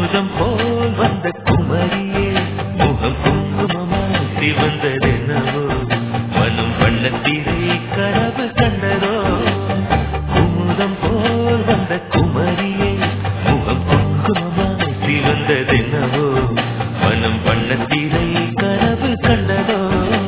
குமுதம் போல் வந்த குமரியே முகம் குங்குமமாய் சிவந்ததென்னவோ மனம் வண்ணத்திரை கனவு கண்டதோ குமுதம் போல் வந்த குமரியே முகம் குங்குமமாய் சிவந்ததென்னவோ மனம் வண்ணத்திரை கனவு கண்டதோ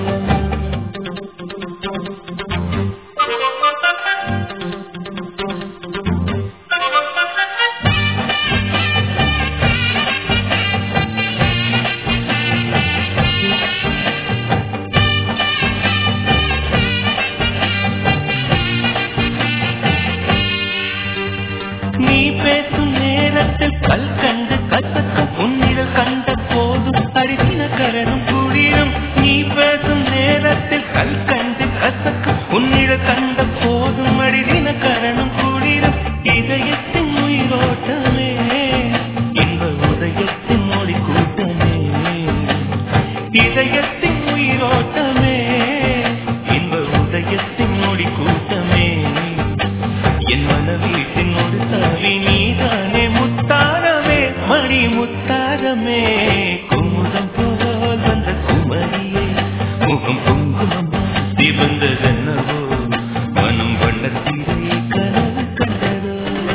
நீ பேசும் நேரத்தில் கல் கண்டு கசக்கும் உன்னிடல் கண்ட போதும் அரிசின கரணும் குளிரும் நீ பேசும் நேரத்தில் கல் கண்டு கசக்கும் உன்னிடல் கண்ட போதும் அரிசின கரணும் குளிரும் இதயத்தின் உயிரோட்டமே இன்ப உதயத்தின் மொழி கூட்டமே இதயத்தின் உயிரோட்டமே இன்ப உதயத்தின் மொழி கூட்டமே என் மனவீட்டின் ஒரு தாவி நீதானே முத்தாரமே மணி முத்தாரமே குமுதம் போல் வந்த குமரியே முகம் குங்குமமா சிவந்ததென்னவோ மனம் வண்ணத்திலே கனவு கண்டதோ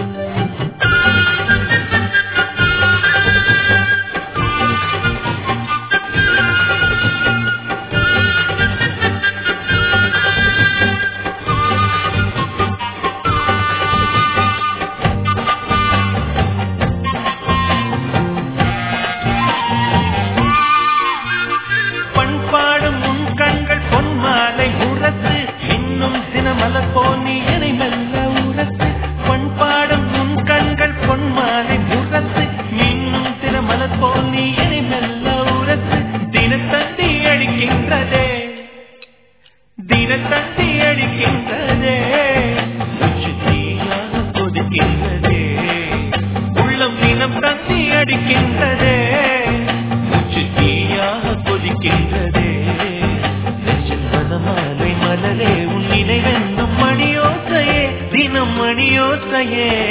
பண்பாடும் உன் கண்கள் பொன்மாலை உரத்து இன்னும் சினமலர் போனி எனை மெல்ல உரத்து பண்பாடும் உன் கண்கள் பொன்மாலை உரத்து இன்னும் சினமலர் போனி எனை மெல்ல உரத்து தினத்தந்தி அடிக்கின்றதே தினத்தந்தி அடிக்கின்றதே உச்சி தீயாக கொதிக்கின்றதே உள்ளம் தினம் தந்தி அடிக்கின்றதே உச்சி தீயாக கொதிக்கின்றதே நெஞ்சில் மனமாலை மலரே உன் நினைவென்னும் மணியோசையே தினம் மணியோசையே